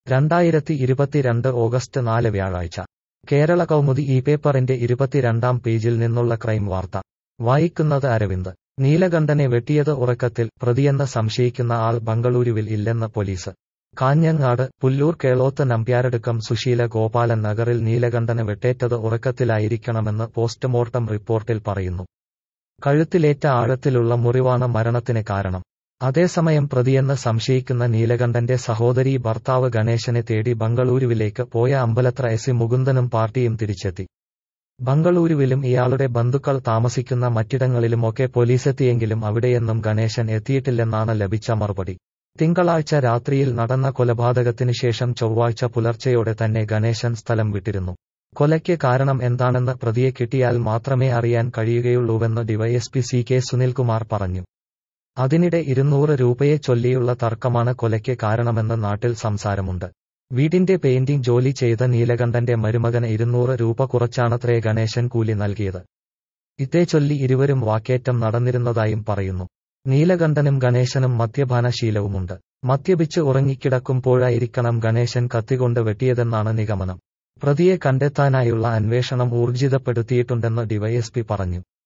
രണ്ടായിരത്തി ഇരുപത്തിരണ്ട് ഓഗസ്റ്റ് നാല് വ്യാഴാഴ്ച കേരള കൗമുദി ഈ പേപ്പറിന്റെ ഇരുപത്തിരണ്ടാം പേജിൽ നിന്നുള്ള ക്രൈം വാർത്ത വായിക്കുന്നത് അരവിന്ദ് നീലകണ്ഠനെ വെട്ടിയത് ഉറക്കത്തിൽ പ്രതിയെന്ന് സംശയിക്കുന്ന ആൾ ബംഗളൂരുവിൽ ഇല്ലെന്ന് പോലീസ് കാഞ്ഞങ്ങാട് പുല്ലൂർ കേളോത്ത് നമ്പ്യാരടുക്കം സുശീല ഗോപാലൻ നഗറിൽ നീലകണ്ഠന് വെട്ടേറ്റത് ഉറക്കത്തിലായിരിക്കണമെന്ന് പോസ്റ്റ്മോർട്ടം റിപ്പോർട്ടിൽ പറയുന്നു കഴുത്തിലേറ്റ ആഴത്തിലുള്ള മുറിവാണ് മരണത്തിന് കാരണം അതേസമയം പ്രതിയെന്ന് സംശയിക്കുന്ന നീലകണ്ഠന്റെ സഹോദരീ ഭർത്താവ് ഗണേശനെ തേടി ബംഗളൂരുവിലേക്ക് പോയ അമ്പലത്ര എസ് മുകുന്ദനും പാർട്ടിയും തിരിച്ചെത്തി ബംഗളൂരുവിലും ഇയാളുടെ ബന്ധുക്കൾ താമസിക്കുന്ന മറ്റിടങ്ങളിലുമൊക്കെ പോലീസെത്തിയെങ്കിലും അവിടെയൊന്നും ഗണേശൻ എത്തിയിട്ടില്ലെന്നാണ് ലഭിച്ച മറുപടി തിങ്കളാഴ്ച രാത്രിയിൽ നടന്ന കൊലപാതകത്തിനു ശേഷം ചൊവ്വാഴ്ച പുലർച്ചെയോടെ തന്നെ ഗണേശൻ സ്ഥലം വിട്ടിരുന്നു കൊലയ്ക്ക് കാരണം എന്താണെന്ന് പ്രതിയെ കിട്ടിയാൽ മാത്രമേ അറിയാൻ കഴിയുകയുള്ളൂവെന്ന് ഡിവൈഎസ്പി സി കെ സുനിൽകുമാർ പറഞ്ഞു അതിനിടെ ഇരുന്നൂറ് രൂപയെ ചൊല്ലിയുള്ള തർക്കമാണ് കൊലയ്ക്ക് കാരണമെന്ന് നാട്ടിൽ സംസാരമുണ്ട് വീടിന്റെ പെയിന്റിംഗ് ജോലി ചെയ്ത നീലകണ്ഠന്റെ മരുമകന് ഇരുന്നൂറ് രൂപ കുറച്ചാണത്രേ ഗണേശൻ കൂലി നൽകിയത് ഇതേച്ചൊല്ലി ഇരുവരും വാക്കേറ്റം നടന്നിരുന്നതായും പറയുന്നു നീലകണ്ഠനും ഗണേശനും മദ്യപാന ശീലവുമുണ്ട് മദ്യപിച്ച് ഉറങ്ങിക്കിടക്കുമ്പോഴായിരിക്കണം ഗണേശൻ കത്തികൊണ്ട് വെട്ടിയതെന്നാണ് നിഗമനം പ്രതിയെ കണ്ടെത്താനായുള്ള അന്വേഷണം ഊർജിതപ്പെടുത്തിയിട്ടുണ്ടെന്ന് ഡിവൈഎസ്പി പറഞ്ഞു